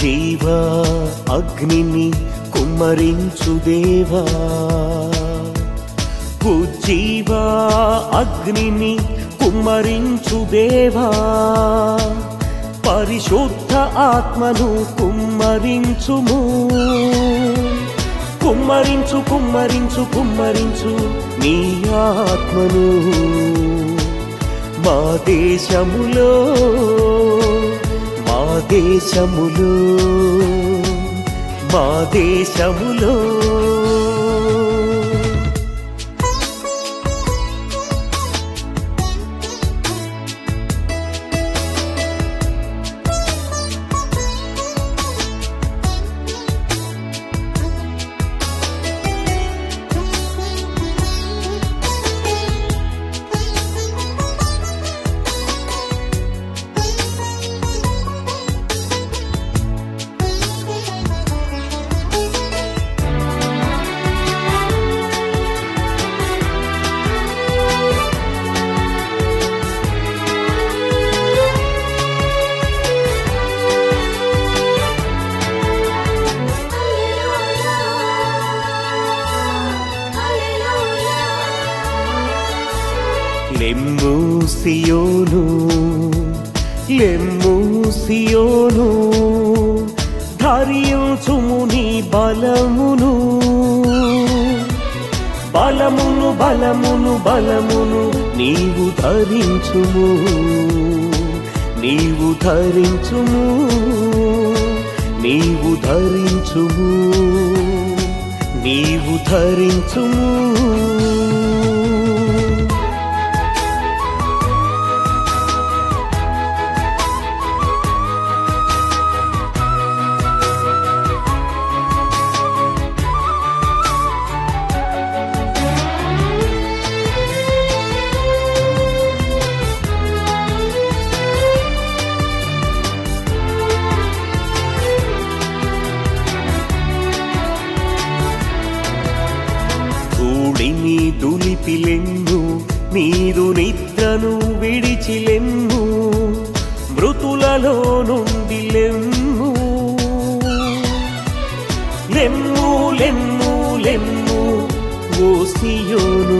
ఉజ్జీవ అగ్నిని కుమ్మరించు దేవా ఉజ్జీవ అగ్నిని కుమ్మరించు దేవా పరిశుద్ధ ఆత్మను కుమ్మరించుము కుమ్మరించు కుమ్మరించు కుమ్మరించు నీ ఆత్మను మా దేశములో మా దేశములో మా దేశములో లెమ్ము సియోను లెమ్ము సియోను ధరించుము నీ బలమును బలమును బలమును బలమును నీవు ధరించుము నీవు ధరించుము నీవు ధరించుము నీవు ధరించుము ధూళిని దులిపిలెన్ను నీదు నిద్రను విడిచిలెన్ను మృతులలో నుండి లెమ్ము లెమ్ము లెమ్ము లెమ్ము ఓ సియోను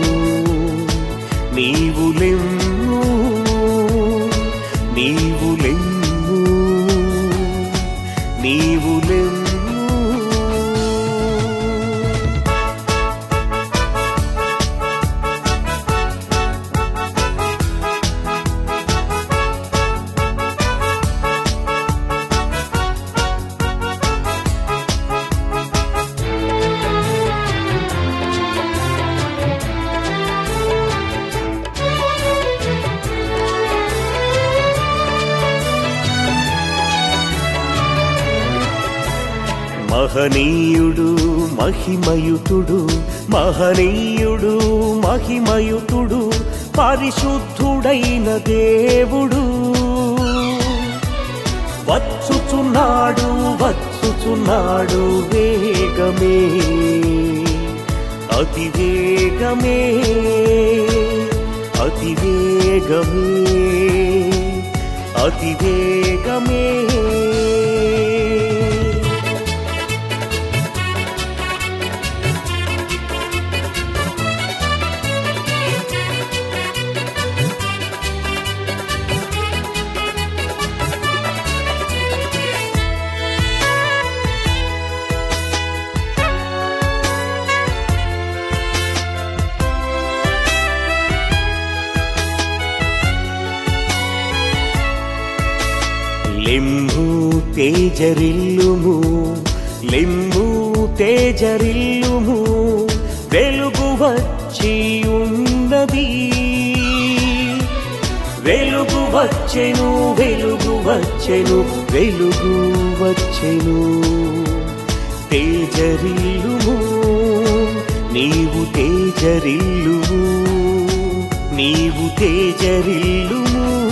నీవు లెమ్ము నీవు లెమ్ము నీవు లెమ్ము మహనీయుడు మహిమయుతుడు మహనీయుడు మహిమయుతుడు పరిశుద్ధుడైన దేవుడు వచ్చుచున్నాడు వచ్చుచున్నాడు వేగమే అతి వేగమే అతి వేగమే అతి వేగమే లెమ్ము తేజరిల్లుము లెమ్ము తేజరిల్లుము వెలుగు వచ్చి ఉన్నది వెలుగు వచ్చెను వెలుగు వచ్చెను వెలుగు వచ్చెను తేజరిల్లుము నీవు తేజరిల్లుము నీవు తేజరిల్లుము